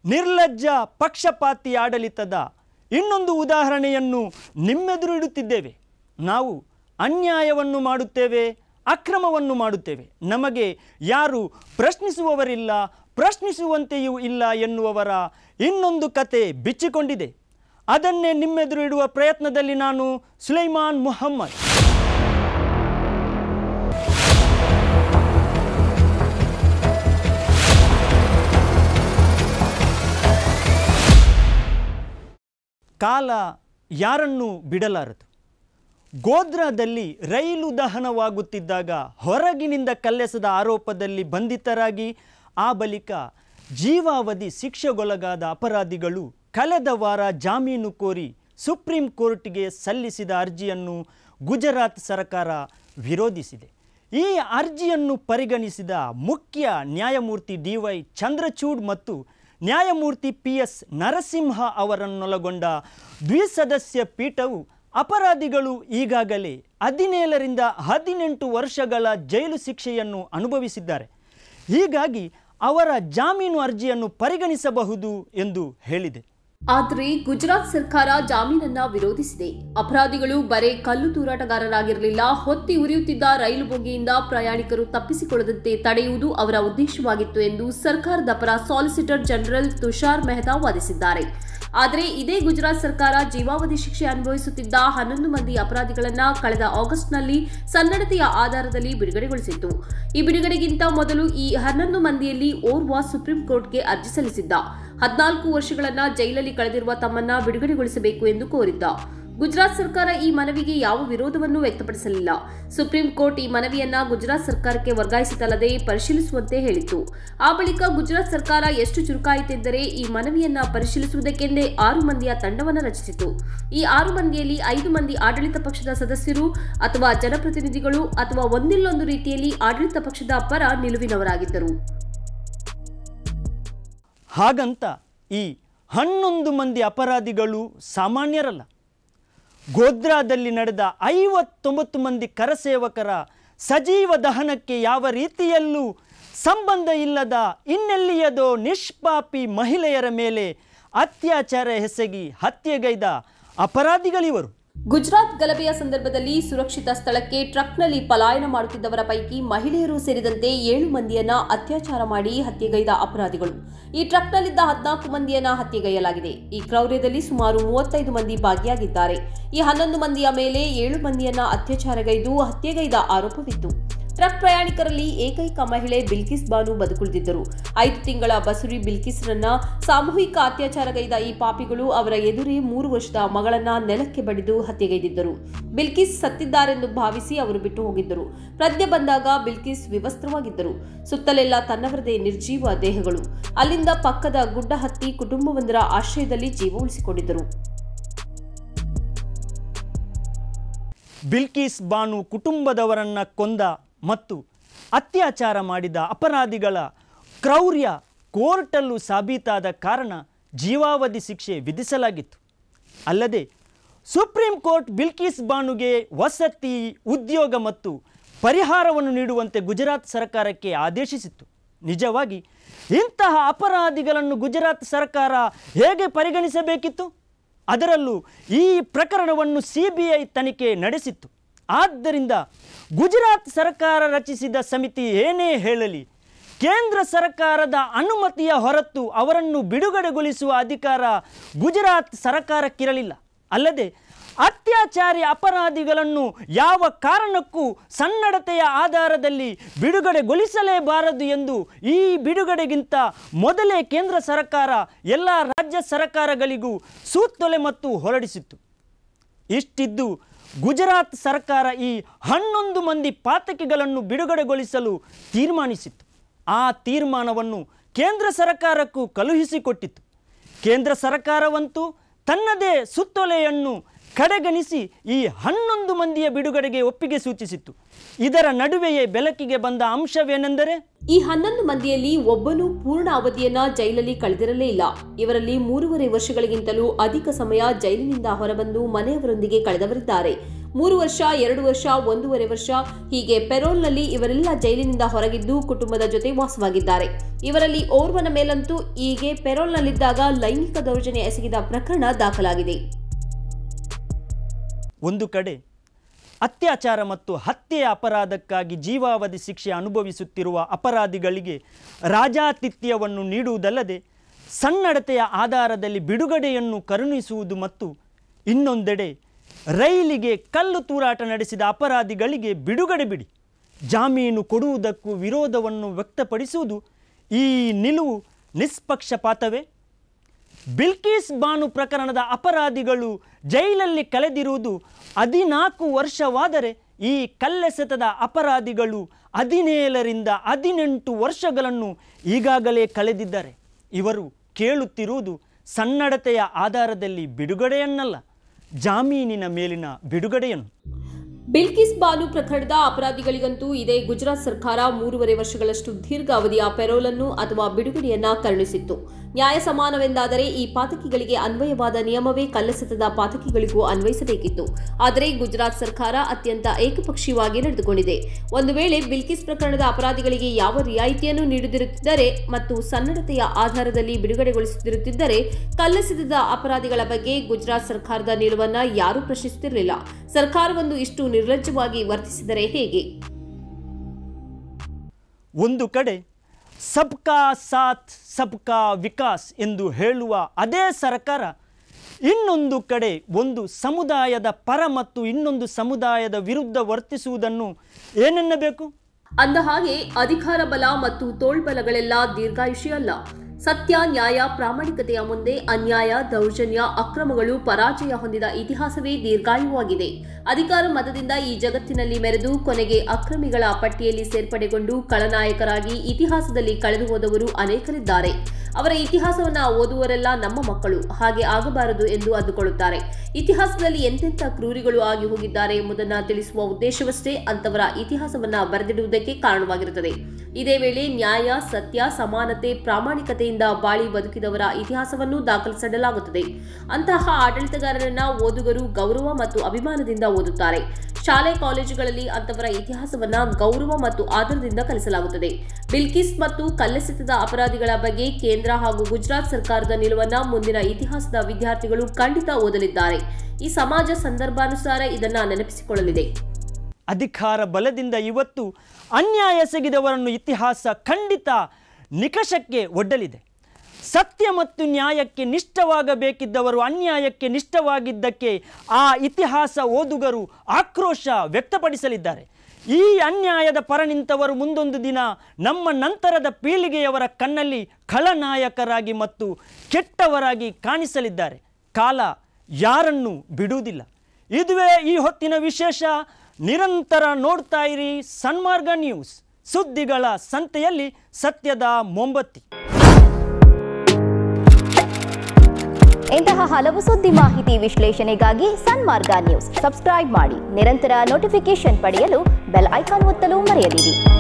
ನಿರ್ಲಜ್ಜ ಪಕ್ಷಪಾತಿ ಆಡಳಿತದ ಇನ್ನೊಂದು ಉದಾಹರಣೆಯನ್ನು ನಿಮ್ಮೆದುರು ಇಡುತ್ತಿದ್ದೇವೆ ನಾವು ಅನ್ಯಾಯವನ್ನು ಮಾಡುತ್ತೇವೆ ಅಕ್ರಮವನ್ನು ಮಾಡುತ್ತೇವೆ ನಮಗೆ ಯಾರು ಪ್ರಶ್ನಿಸುವವರಿಲ್ಲ ಪ್ರಶ್ನಿಸುವಂತೆಯೂ ಇಲ್ಲ ಎನ್ನುವವರ ಇನ್ನೊಂದು ಕತೆ ಬಿಚ್ಚಿಕೊಂಡಿದೆ ಅದನ್ನೇ ನಿಮ್ಮೆದುರು ಇಡುವ ಪ್ರಯತ್ನದಲ್ಲಿ ನಾನು ಸುಲೈಮಾನ್ ಮುಹಮ್ಮದ್ ಕಾಲ ಯಾರನ್ನೂ ಬಿಡಲಾರದು ಗೋಧ್ರಾದಲ್ಲಿ ರೈಲು ದಹನವಾಗುತ್ತಿದ್ದಾಗ ಹೊರಗಿನಿಂದ ಕಲ್ಲೆಸದ ಆರೋಪದಲ್ಲಿ ಬಂಧಿತರಾಗಿ ಆ ಬಳಿಕ ಜೀವಾವಧಿ ಶಿಕ್ಷೆಗೊಳಗಾದ ಅಪರಾಧಿಗಳು ಕಳೆದ ವಾರ ಜಾಮೀನು ಕೋರಿ ಸುಪ್ರೀಂ ಕೋರ್ಟ್ಗೆ ಸಲ್ಲಿಸಿದ ಅರ್ಜಿಯನ್ನು ಗುಜರಾತ್ ಸರ್ಕಾರ ವಿರೋಧಿಸಿದೆ ಈ ಅರ್ಜಿಯನ್ನು ಪರಿಗಣಿಸಿದ ಮುಖ್ಯ ನ್ಯಾಯಮೂರ್ತಿ ಡಿ ವೈ ಚಂದ್ರಚೂಡ್ ಮತ್ತು ನ್ಯಾಯಮೂರ್ತಿ ಪಿ ಎಸ್ ನರಸಿಂಹ ಅವರನ್ನೊಳಗೊಂಡ ದ್ವಿಸದಸ್ಯ ಪೀಠವು ಅಪರಾಧಿಗಳು ಈಗಾಗಲೇ ಹದಿನೇಳರಿಂದ ಹದಿನೆಂಟು ವರ್ಷಗಳ ಜೈಲು ಶಿಕ್ಷೆಯನ್ನು ಅನುಭವಿಸಿದ್ದಾರೆ ಹೀಗಾಗಿ ಅವರ ಜಾಮೀನು ಅರ್ಜಿಯನ್ನು ಪರಿಗಣಿಸಬಹುದು ಎಂದು ಹೇಳಿದೆ ಆದರೆ ಗುಜರಾತ್ ಸರ್ಕಾರ ಜಾಮೀನನ್ನ ವಿರೋಧಿಸಿದೆ ಅಪರಾಧಿಗಳು ಬರೇ ಕಲ್ಲು ತೂರಾಟಗಾರರಾಗಿರಲಿಲ್ಲ ಹೊತ್ತಿ ಉರಿಯುತ್ತಿದ್ದ ರೈಲು ಬೋಗಿಯಿಂದ ಪ್ರಯಾಣಿಕರು ತಪ್ಪಿಸಿಕೊಳ್ಳದಂತೆ ತಡೆಯುವುದು ಅವರ ಉದ್ದೇಶವಾಗಿತ್ತು ಎಂದು ಸರ್ಕಾರದ ಪರ ಸಾಲಿಸಿಟರ್ ಜನರಲ್ ತುಷಾರ್ ಮೆಹ್ತಾ ವಾದಿಸಿದ್ದಾರೆ ಆದರೆ ಇದೇ ಗುಜರಾತ್ ಸರ್ಕಾರ ಜೀವಾವಧಿ ಶಿಕ್ಷೆ ಅನುಭವಿಸುತ್ತಿದ್ದ ಹನ್ನೊಂದು ಮಂದಿ ಅಪರಾಧಿಗಳನ್ನ ಕಳೆದ ಆಗಸ್ಟ್ನಲ್ಲಿ ಸನ್ನಡತೆಯ ಆಧಾರದಲ್ಲಿ ಬಿಡುಗಡೆಗೊಳಿಸಿತ್ತು ಈ ಬಿಡುಗಡೆಗಿಂತ ಮೊದಲು ಈ ಹನ್ನೊಂದು ಮಂದಿಯಲ್ಲಿ ಓರ್ವ ಸುಪ್ರೀಂ ಕೋರ್ಟ್ಗೆ ಅರ್ಜಿ ಸಲ್ಲಿಸಿದ್ದ ಹದಿನಾಲ್ಕು ವರ್ಷಗಳನ್ನ ಜೈಲಲ್ಲಿ ಕಳೆದಿರುವ ತಮ್ಮನ್ನ ಬಿಡುಗಡೆಗೊಳಿಸಬೇಕು ಎಂದು ಕೋರಿದ್ದ ಗುಜರಾತ್ ಸರ್ಕಾರ ಈ ಮನವಿಗೆ ಯಾವ ವಿರೋಧವನ್ನು ವ್ಯಕ್ತಪಡಿಸಲಿಲ್ಲ ಸುಪ್ರೀಂ ಕೋರ್ಟ್ ಈ ಮನವಿಯನ್ನ ಗುಜರಾತ್ ಸರ್ಕಾರಕ್ಕೆ ವರ್ಗಾಯಿಸಿತಲ್ಲದೆ ಪರಿಶೀಲಿಸುವಂತೆ ಹೇಳಿತ್ತು ಆ ಬಳಿಕ ಗುಜರಾತ್ ಸರ್ಕಾರ ಎಷ್ಟು ಚುರುಕಾಯಿತೆಂದರೆ ಈ ಮನವಿಯನ್ನ ಪರಿಶೀಲಿಸುವುದಕ್ಕೆಂದೇ ಆರು ಮಂದಿಯ ತಂಡವನ್ನು ರಚಿಸಿತು ಈ ಆರು ಮಂದಿಯಲ್ಲಿ ಐದು ಮಂದಿ ಆಡಳಿತ ಪಕ್ಷದ ಸದಸ್ಯರು ಅಥವಾ ಜನಪ್ರತಿನಿಧಿಗಳು ಅಥವಾ ಒಂದಿಲ್ಲೊಂದು ರೀತಿಯಲ್ಲಿ ಆಡಳಿತ ಪಕ್ಷದ ಪರ ನಿಲುವಿನವರಾಗಿದ್ದರು ಹಾಗಂತ ಈ ಹನ್ನೊಂದು ಮಂದಿ ಅಪರಾಧಿಗಳು ಸಾಮಾನ್ಯರಲ್ಲ ಗೋಧ್ರಾದಲ್ಲಿ ನಡೆದ ಐವತ್ತೊಂಬತ್ತು ಮಂದಿ ಕರಸೇವಕರ ಸಜೀವ ದಹನಕ್ಕೆ ಯಾವ ರೀತಿಯಲ್ಲೂ ಸಂಬಂಧ ಇಲ್ಲದ ಇನ್ನೆಲ್ಲಿಯದೋ ನಿಷ್ಪಾಪಿ ಮಹಿಳೆಯರ ಮೇಲೆ ಅತ್ಯಾಚಾರ ಎಸಗಿ ಹತ್ಯೆಗೈದ ಅಪರಾಧಿಗಳಿವರು ಗುಜರಾತ್ ಗಲಭೆಯ ಸಂದರ್ಭದಲ್ಲಿ ಸುರಕ್ಷಿತ ಸ್ಥಳಕ್ಕೆ ಟ್ರಕ್ನಲ್ಲಿ ಪಲಾಯನ ಮಾಡುತ್ತಿದ್ದವರ ಪೈಕಿ ಮಹಿಳೆಯರು ಸೇರಿದಂತೆ ಏಳು ಮಂದಿಯನ್ನ ಅತ್ಯಾಚಾರ ಮಾಡಿ ಹತ್ಯೆಗೈದ ಅಪರಾಧಿಗಳು ಈ ಟ್ರಕ್ನಲ್ಲಿದ್ದ ಹದಿನಾಲ್ಕು ಮಂದಿಯನ್ನ ಹತ್ಯೆಗೈಯಲಾಗಿದೆ ಈ ಕ್ರೌರ್ಯದಲ್ಲಿ ಸುಮಾರು ಮೂವತ್ತೈದು ಮಂದಿ ಭಾಗಿಯಾಗಿದ್ದಾರೆ ಈ ಹನ್ನೊಂದು ಮಂದಿಯ ಮೇಲೆ ಏಳು ಮಂದಿಯನ್ನ ಅತ್ಯಾಚಾರಗೈದು ಹತ್ಯೆಗೈದ ಆರೋಪವಿತ್ತು ಟ್ರಕ್ ಪ್ರಯಾಣಿಕರಲ್ಲಿ ಏಕೈಕ ಮಹಿಳೆ ಬಿಲ್ಕಿಸ್ ಬಾನು ಬದುಕುಳಿದಿದ್ದರು ಐದು ತಿಂಗಳ ಬಸುರಿ ಬಿಲ್ಕಿಸ್ರನ್ನ ಸಾಮೂಹಿಕ ಅತ್ಯಾಚಾರಗೈದ ಈ ಪಾಪಿಗಳು ಅವರ ಎದುರೇ ಮೂರು ವರ್ಷದ ಮಗಳನ್ನ ನೆಲಕ್ಕೆ ಬಡಿದು ಹತ್ಯೆಗೈದಿದ್ದರು ಬಿಲ್ಕಿಸ್ ಸತ್ತಿದ್ದಾರೆಂದು ಭಾವಿಸಿ ಅವರು ಬಿಟ್ಟು ಹೋಗಿದ್ದರು ಪ್ರಜ್ಞೆ ಬಂದಾಗ ಬಿಲ್ಕಿಸ್ ವಿವಸ್ತ್ರವಾಗಿದ್ದರು ಸುತ್ತಲೆಲ್ಲ ತನ್ನವರದೇ ನಿರ್ಜೀವ ದೇಹಗಳು ಅಲ್ಲಿಂದ ಪಕ್ಕದ ಗುಡ್ಡ ಹತ್ತಿ ಕುಟುಂಬವೊಂದರ ಆಶ್ರಯದಲ್ಲಿ ಜೀವ ಉಳಿಸಿಕೊಂಡಿದ್ದರು ಬಿಲ್ಕಿಸ್ ಬಾನು ಕುಟುಂಬದವರನ್ನು ಕೊಂದ ಮತ್ತು ಅತ್ಯಾಚಾರ ಮಾಡಿದ ಅಪರಾಧಿಗಳ ಕ್ರೌರ್ಯ ಕೋರ್ಟಲ್ಲೂ ಸಾಬೀತಾದ ಕಾರಣ ಜೀವಾವಧಿ ಶಿಕ್ಷೆ ವಿಧಿಸಲಾಗಿತ್ತು ಅಲ್ಲದೆ ಸುಪ್ರೀಂ ಕೋರ್ಟ್ ಬಿಲ್ಕಿಸ್ ಬಾನುಗೆ ವಸತಿ ಉದ್ಯೋಗ ಮತ್ತು ಪರಿಹಾರವನ್ನು ನೀಡುವಂತೆ ಗುಜರಾತ್ ಸರ್ಕಾರಕ್ಕೆ ಆದೇಶಿಸಿತ್ತು ನಿಜವಾಗಿ ಇಂತಹ ಅಪರಾಧಿಗಳನ್ನು ಗುಜರಾತ್ ಸರ್ಕಾರ ಹೇಗೆ ಪರಿಗಣಿಸಬೇಕಿತ್ತು ಅದರಲ್ಲೂ ಈ ಪ್ರಕರಣವನ್ನು ಸಿ ಬಿ ಐ ತನಿಖೆ ನಡೆಸಿತ್ತು ಆದ್ದರಿಂದ ಗುಜರಾತ್ ಸರ್ಕಾರ ರಚಿಸಿದ ಸಮಿತಿ ಏನೇ ಹೇಳಲಿ ಕೇಂದ್ರ ಸರ್ಕಾರದ ಅನುಮತಿಯ ಹೊರತು ಅವರನ್ನು ಬಿಡುಗಡೆಗೊಳಿಸುವ ಅಧಿಕಾರ ಗುಜರಾತ್ ಸರ್ಕಾರಕ್ಕಿರಲಿಲ್ಲ ಅಲ್ಲದೆ ಅತ್ಯಾಚಾರಿ ಅಪರಾಧಿಗಳನ್ನು ಯಾವ ಕಾರಣಕ್ಕೂ ಸನ್ನಡತೆಯ ಆಧಾರದಲ್ಲಿ ಬಿಡುಗಡೆಗೊಳಿಸಲೇಬಾರದು ಎಂದು ಈ ಬಿಡುಗಡೆಗಿಂತ ಮೊದಲೇ ಕೇಂದ್ರ ಸರ್ಕಾರ ಎಲ್ಲ ರಾಜ್ಯ ಸರ್ಕಾರಗಳಿಗೂ ಸುತ್ತೊಲೆ ಮತ್ತು ಹೊರಡಿಸಿತ್ತು ಇಷ್ಟಿದ್ದು ಗುಜರಾತ್ ಸರ್ಕಾರ ಈ ಹನ್ನೊಂದು ಮಂದಿ ಪಾತಕಿಗಳನ್ನು ಬಿಡುಗಡೆಗೊಳಿಸಲು ತೀರ್ಮಾನಿಸಿತ್ತು ಆ ತೀರ್ಮಾನವನ್ನು ಕೇಂದ್ರ ಸರ್ಕಾರಕ್ಕೂ ಕಳುಹಿಸಿಕೊಟ್ಟಿತ್ತು ಕೇಂದ್ರ ಸರ್ಕಾರವಂತೂ ತನ್ನದೇ ಸುತ್ತೊಲೆಯನ್ನು ಕಡೆಗಣಿಸಿ ಈ ಹನ್ನೊಂದು ಮಂದಿಯ ಬಿಡುಗಡೆಗೆ ಒಪ್ಪಿಗೆ ಸೂಚಿಸಿತ್ತು ಇದರ ನಡುವೆಯೇ ಬೆಳಕಿಗೆ ಬಂದ ಅಂಶವೇನೆಂದರೆ ಈ ಹನ್ನೊಂದು ಮಂದಿಯಲ್ಲಿ ಒಬ್ಬನೂ ಪೂರ್ಣ ಅವಧಿಯನ್ನ ಜೈಲಲ್ಲಿ ಕಳೆದಿರಲೇ ಇಲ್ಲ ಇವರಲ್ಲಿ ಮೂರುವರೆ ವರ್ಷಗಳಿಗಿಂತಲೂ ಅಧಿಕ ಸಮಯ ಜೈಲಿನಿಂದ ಹೊರಬಂದು ಮನೆಯವರೊಂದಿಗೆ ಕಳೆದವರಿದ್ದಾರೆ ಮೂರು ವರ್ಷ ಎರಡು ವರ್ಷ ಒಂದೂವರೆ ವರ್ಷ ಹೀಗೆ ಪೆರೋಲ್ನಲ್ಲಿ ಇವರೆಲ್ಲ ಜೈಲಿನಿಂದ ಹೊರಗಿದ್ದು ಕುಟುಂಬದ ಜೊತೆ ವಾಸವಾಗಿದ್ದಾರೆ ಇವರಲ್ಲಿ ಓರ್ವನ ಮೇಲಂತೂ ಹೀಗೆ ಪೆರೋಲ್ನಲ್ಲಿದ್ದಾಗ ಲೈಂಗಿಕ ದೌರ್ಜನ್ಯ ಎಸಗಿದ ಪ್ರಕರಣ ದಾಖಲಾಗಿದೆ ಒಂದು ಕಡೆ ಅತ್ಯಾಚಾರ ಮತ್ತು ಹತ್ಯೆಯ ಅಪರಾಧಕ್ಕಾಗಿ ಜೀವಾವಧಿ ಶಿಕ್ಷೆ ಅನುಭವಿಸುತ್ತಿರುವ ಅಪರಾಧಿಗಳಿಗೆ ರಾಜಾತಿಥ್ಯವನ್ನು ನೀಡುವುದಲ್ಲದೆ ಸನ್ನಡತೆಯ ಆಧಾರದಲ್ಲಿ ಬಿಡುಗಡೆಯನ್ನು ಕರುಣಿಸುವುದು ಮತ್ತು ಇನ್ನೊಂದೆಡೆ ರೈಲಿಗೆ ಕಲ್ಲು ತೂರಾಟ ನಡೆಸಿದ ಅಪರಾಧಿಗಳಿಗೆ ಬಿಡುಗಡೆ ಬಿಡಿ ಜಾಮೀನು ಕೊಡುವುದಕ್ಕೂ ವಿರೋಧವನ್ನು ವ್ಯಕ್ತಪಡಿಸುವುದು ಈ ನಿಲುವು ನಿಷ್ಪಕ್ಷಪಾತವೇ ಬಿಲ್ಕಿಸ್ ಬಾನು ಪ್ರಕರಣದ ಅಪರಾಧಿಗಳು ಜೈಲಲ್ಲಿ ಕಳೆದಿರುವುದು ಹದಿನಾಲ್ಕು ವರ್ಷವಾದರೆ ಈ ಕಲ್ಲೆಸೆತದ ಅಪರಾಧಿಗಳು ಹದಿನೇಳರಿಂದ ಹದಿನೆಂಟು ವರ್ಷಗಳನ್ನು ಈಗಾಗಲೇ ಕಳೆದಿದ್ದಾರೆ ಇವರು ಕೇಳುತ್ತಿರುವುದು ಸನ್ನಡತೆಯ ಆಧಾರದಲ್ಲಿ ಬಿಡುಗಡೆಯನ್ನಲ್ಲ ಜಾಮೀನಿನ ಮೇಲಿನ ಬಿಡುಗಡೆಯನ್ನು ಬಿಲ್ಕಿಸ್ ಬಾನು ಪ್ರಕರಣದ ಅಪರಾಧಿಗಳಿಗಂತೂ ಇದೇ ಗುಜರಾತ್ ಸರ್ಕಾರ ಮೂರುವರೆ ವರ್ಷಗಳಷ್ಟು ದೀರ್ಘಾವಧಿಯ ಪೆರೋಲನ್ನು ಅಥವಾ ಬಿಡುಗಡೆಯನ್ನ ಕರುಣಿಸಿತ್ತು ನ್ಯಾಯ ಸಮಾನವೆಂದಾದರೆ ಈ ಪಾತಕಿಗಳಿಗೆ ಅನ್ವಯವಾದ ನಿಯಮವೇ ಕಲ್ಲೆಸೆತದ ಪಾತಕಿಗಳಿಗೂ ಅನ್ವಯಿಸಬೇಕಿತ್ತು ಆದರೆ ಗುಜರಾತ್ ಸರ್ಕಾರ ಅತ್ಯಂತ ಏಕಪಕ್ಷೀಯವಾಗಿ ನಡೆದುಕೊಂಡಿದೆ ಒಂದು ವೇಳೆ ಬಿಲ್ಕಿಸ್ ಪ್ರಕರಣದ ಅಪರಾಧಿಗಳಿಗೆ ಯಾವ ರಿಯಾಯಿತಿಯನ್ನು ನೀಡದಿರುತ್ತಿದ್ದರೆ ಮತ್ತು ಸನ್ನಡತೆಯ ಆಧಾರದಲ್ಲಿ ಬಿಡುಗಡೆಗೊಳಿಸುತ್ತಿರುತ್ತಿದ್ದರೆ ಕಲ್ಲೆಸೆತದ ಅಪರಾಧಿಗಳ ಬಗ್ಗೆ ಗುಜರಾತ್ ಸರ್ಕಾರದ ನಿಲುವನ್ನ ಯಾರೂ ಪ್ರಶ್ನಿಸುತ್ತಿರಲಿಲ್ಲ ಸರ್ಕಾರವೊಂದು ಇಷ್ಟು ನಿರ್ಲಜ್ಜವಾಗಿ ವರ್ತಿಸಿದರೆ ಹೇಗೆ ಒಂದು ಕಡೆ ಸಬ್ಕಾ ಸಾಥ್ ಸಬ್ಕಾ ವಿಕಾಸ್ ಎಂದು ಹೇಳುವ ಅದೇ ಸರ್ಕಾರ ಇನ್ನೊಂದು ಕಡೆ ಒಂದು ಸಮುದಾಯದ ಪರ ಮತ್ತು ಇನ್ನೊಂದು ಸಮುದಾಯದ ವಿರುದ್ಧ ವರ್ತಿಸುವುದನ್ನು ಏನೆನ್ನಬೇಕು ಅಂದ ಹಾಗೆ ಅಧಿಕಾರ ಬಲ ಮತ್ತು ತೋಳ್ಬಲಗಳೆಲ್ಲ ದೀರ್ಘಾಯುಷಿ ಅಲ್ಲ ಸತ್ಯ ನ್ಯಾಯ ಪ್ರಾಮಾಣಿಕತೆಯ ಮುಂದೆ ಅನ್ಯಾಯ ದೌರ್ಜನ್ಯ ಅಕ್ರಮಗಳು ಪರಾಜಯ ಹೊಂದಿದ ಇತಿಹಾಸವೇ ದೀರ್ಘಾಯುವಾಗಿದೆ ಅಧಿಕಾರ ಮತದಿಂದ ಈ ಜಗತ್ತಿನಲ್ಲಿ ಮೆರೆದು ಕೊನೆಗೆ ಅಕ್ರಮಿಗಳ ಪಟ್ಟಿಯಲ್ಲಿ ಸೇರ್ಪಡೆಗೊಂಡು ಖಳನಾಯಕರಾಗಿ ಇತಿಹಾಸದಲ್ಲಿ ಕಳೆದು ಹೋದವರು ಅನೇಕರಿದ್ದಾರೆ ಅವರ ಇತಿಹಾಸವನ್ನ ಓದುವರೆಲ್ಲ ನಮ್ಮ ಮಕ್ಕಳು ಹಾಗೆ ಆಗಬಾರದು ಎಂದು ಅಂದುಕೊಳ್ಳುತ್ತಾರೆ ಇತಿಹಾಸದಲ್ಲಿ ಎಂತೆಂಥ ಕ್ರೂರಿಗಳು ಆಗಿ ಹೋಗಿದ್ದಾರೆ ಎಂಬುದನ್ನು ತಿಳಿಸುವ ಉದ್ದೇಶವಷ್ಟೇ ಅಂತವರ ಇತಿಹಾಸವನ್ನ ಬರೆದಿಡುವುದಕ್ಕೆ ಕಾರಣವಾಗಿರುತ್ತದೆ ಇದೇ ವೇಳೆ ನ್ಯಾಯ ಸತ್ಯ ಸಮಾನತೆ ಪ್ರಾಮಾಣಿಕತೆಯಿಂದ ಬಾಳಿ ಬದುಕಿದವರ ಇತಿಹಾಸವನ್ನು ದಾಖಲಿಸಿಡಲಾಗುತ್ತದೆ ಅಂತಹ ಆಡಳಿತಗಾರರನ್ನ ಓದುಗರು ಗೌರವ ಮತ್ತು ಅಭಿಮಾನದಿಂದ ಓದುತ್ತಾರೆ ಶಾಲೆ ಕಾಲೇಜುಗಳಲ್ಲಿ ಅಂತವರ ಇತಿಹಾಸವನ್ನ ಗೌರವ ಮತ್ತು ಆದರದಿಂದ ಕಲಿಸಲಾಗುತ್ತದೆ ಬಿಲ್ಕಿಸ್ ಮತ್ತು ಕಲ್ಲೆಸೆತದ ಅಪರಾಧಿಗಳ ಬಗ್ಗೆ ಕೇಂದ್ರ ಹಾಗೂ ಗುಜರಾತ್ ಸರ್ಕಾರದ ನಿಲುವನ್ನ ಮುಂದಿನ ಇತಿಹಾಸದ ವಿದ್ಯಾರ್ಥಿಗಳು ಖಂಡಿತ ಓದಲಿದ್ದಾರೆ ಈ ಸಮಾಜ ಸಂದರ್ಭಾನುಸಾರ ಇದನ್ನ ನೆನಪಿಸಿಕೊಳ್ಳಲಿದೆ ಅಧಿಕಾರ ಬಲದಿಂದ ಇವತ್ತು ಅನ್ಯಾಯ ಎಸಗಿದವರನ್ನು ಇತಿಹಾಸ ಖಂಡಿತ ನಿಕಷಕ್ಕೆ ಒಡ್ಡಲಿದೆ ಸತ್ಯ ಮತ್ತು ನ್ಯಾಯಕ್ಕೆ ನಿಷ್ಠವಾಗಬೇಕಿದ್ದವರು ಅನ್ಯಾಯಕ್ಕೆ ನಿಷ್ಠವಾಗಿದ್ದಕ್ಕೆ ಆ ಇತಿಹಾಸ ಓದುಗರು ಆಕ್ರೋಶ ವ್ಯಕ್ತಪಡಿಸಲಿದ್ದಾರೆ ಈ ಅನ್ಯಾಯದ ಪರ ನಿಂತವರು ಮುಂದೊಂದು ದಿನ ನಮ್ಮ ನಂತರದ ಪೀಳಿಗೆಯವರ ಕಣ್ಣಲ್ಲಿ ಖಳನಾಯಕರಾಗಿ ಮತ್ತು ಕೆಟ್ಟವರಾಗಿ ಕಾಣಿಸಲಿದ್ದಾರೆ ಕಾಲ ಯಾರನ್ನು ಬಿಡುವುದಿಲ್ಲ ಇದುವೇ ಈ ಹೊತ್ತಿನ ವಿಶೇಷ ನಿರಂತರ ನೋಡ್ತಾ ಇರಿ ಸನ್ಮಾರ್ಗ ನ್ಯೂಸ್ ಸುದ್ದಿಗಳ ಸಂತೆಯಲ್ಲಿ ಸತ್ಯದ ಮೊಂಬತ್ತಿ ಇಂತಹ ಹಲವು ಸುದ್ದಿ ಮಾಹಿತಿ ವಿಶ್ಲೇಷಣೆಗಾಗಿ ಸನ್ಮಾರ್ಗ ನ್ಯೂಸ್ ಸಬ್ಸ್ಕ್ರೈಬ್ ಮಾಡಿ ನಿರಂತರ ನೋಟಿಫಿಕೇಶನ್ ಪಡೆಯಲು ಬೆಲ್ ಐಕಾನ್ ಒತ್ತಲು ಮರೆಯದಿರಿ